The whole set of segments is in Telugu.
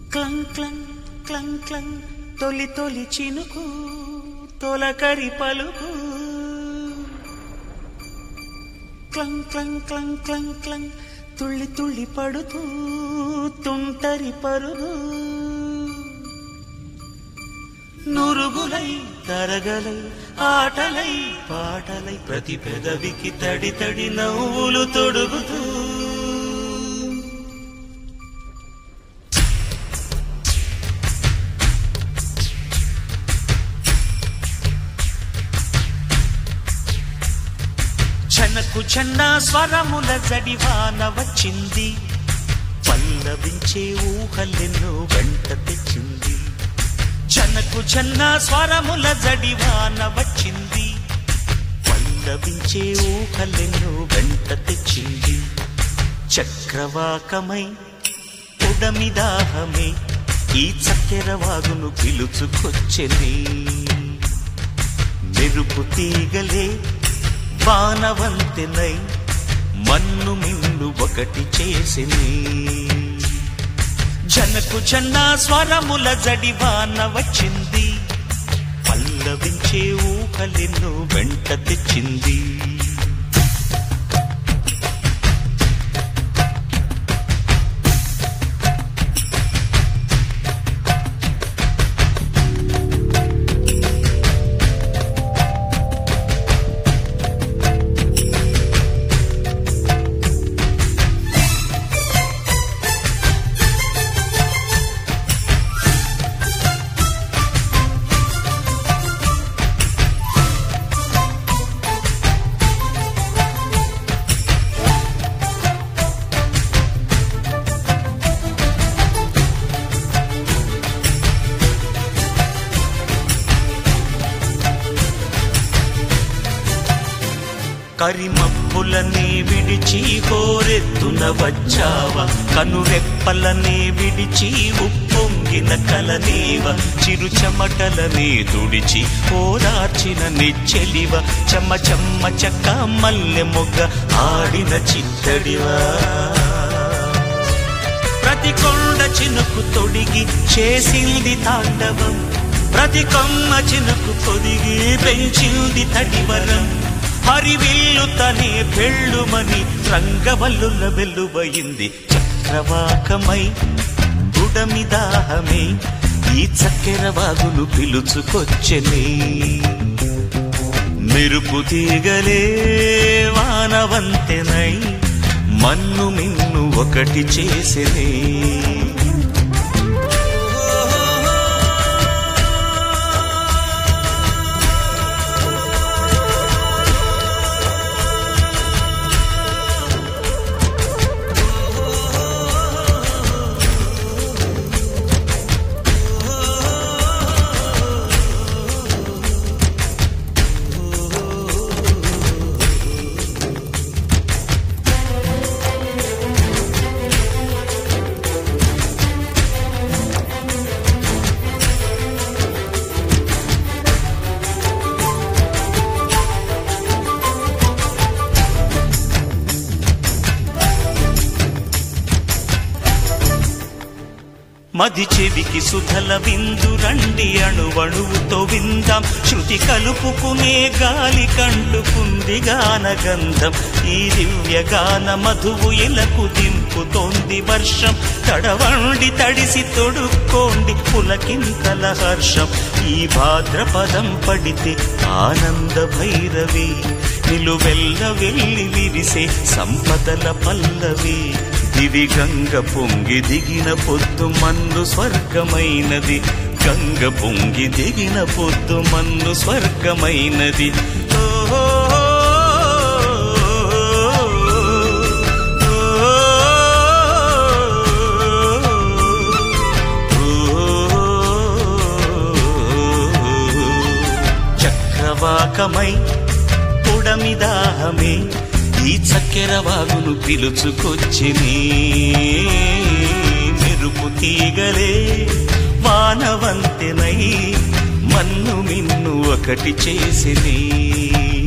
క్లంగ్ క్లంగ్ క్లంగ్ క్లంగ్ తొలి తొలి చినుకు తొలకరి పలుకు క్లంగ్ క్లంగ్ క్లంగ్ క్లంగ్ క్లంగ్ తుళ్ళి తుళ్ళి పడుతూ తుంటరి పరుగు నురుగులై తరగలై ఆటలై పాటలై ప్రతి పెదవికి తడి తడి నవ్వులు తొడుగుతూ చనకు చన్న స్వరముల జడివాన వచ్చింది పల్లవించే ఊహలెన్నో వెంట తెచ్చింది చనకు చన్న స్వరముల జడివాన వచ్చింది పల్లవించే ఊహలెన్నో వెంట తెచ్చింది చక్రవాకమై ఉడమిదాహమే ఈ చక్కెర వాగును పిలుచుకొచ్చెని మెరుపు తీగలే వానవంతెనై మన్ను మిన్ను ఒకటి చేసిని జనకు జన్న స్వరముల జడివాన వచ్చింది పల్లవించే ఊహలెన్నో వెంట తెచ్చింది కరిమప్పులనే విడిచి కోరెత్తున వచ్చావా కనురెప్పలనే విడిచి ఉప్పొంగిన కలనేవ చిరు చెమటలనే తుడిచి ఓదార్చిన నిచ్చెలివ చెమ్మ చెమ్మ చక్క మల్లె మొగ్గ ఆడిన చిత్తడివా ప్రతి కొండ చినుకు తొడిగి చేసింది తాండవం ప్రతి కొమ్మ చినుకు పొదిగి పెంచింది తడివరం హరివిల్లు తనే పెళ్ళుమని రంగవల్లుల వెల్లువయింది చక్రవాకమై ఉడమిదాహమే ఈ చక్కెర వాగులు పిలుచుకొచ్చెని మెరుపు తీగలే వానవంతెనై మన్ను మిన్ను ఒకటి చేసినే మది చెవికి సుధల విందు రండి అణువణువుతో విందాం శృతి కలుపుకునే గాలి కంటుకుంది గాన గంధం ఈ దివ్య గాన మధువు ఇలకు దింపుతోంది వర్షం తడవండి తడిసి తొడుక్కోండి పులకింతల హర్షం ఈ భాద్రపదం పడితే ఆనంద భైరవి నిలువెల్ల వెళ్ళి విరిసే సంపదల పల్లవి దివి గంగ పొంగి దిగిన పొద్దు మన్ను స్వర్గమైనది గంగ పొంగి దిగిన పొద్దు మన్ను స్వర్గమైనది ఓహో చక్రవాకమై పుడమిదాహమే ఈ చక్కెర వాగును పిలుచుకొచ్చిని మెరుపు తీగలే వానవంతెనై మన్ను మిన్ను ఒకటి చేసిని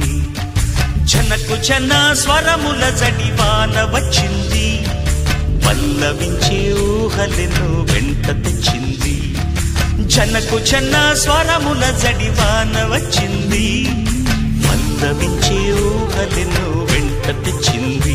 జనకు జన స్వరముల జడివాన వచ్చింది పల్లవించే ఊహలెను వెంట తెచ్చింది జనకు జన స్వరముల జడివాన వచ్చింది పల్లవించే ఊహలెను వెంట తెచ్చింది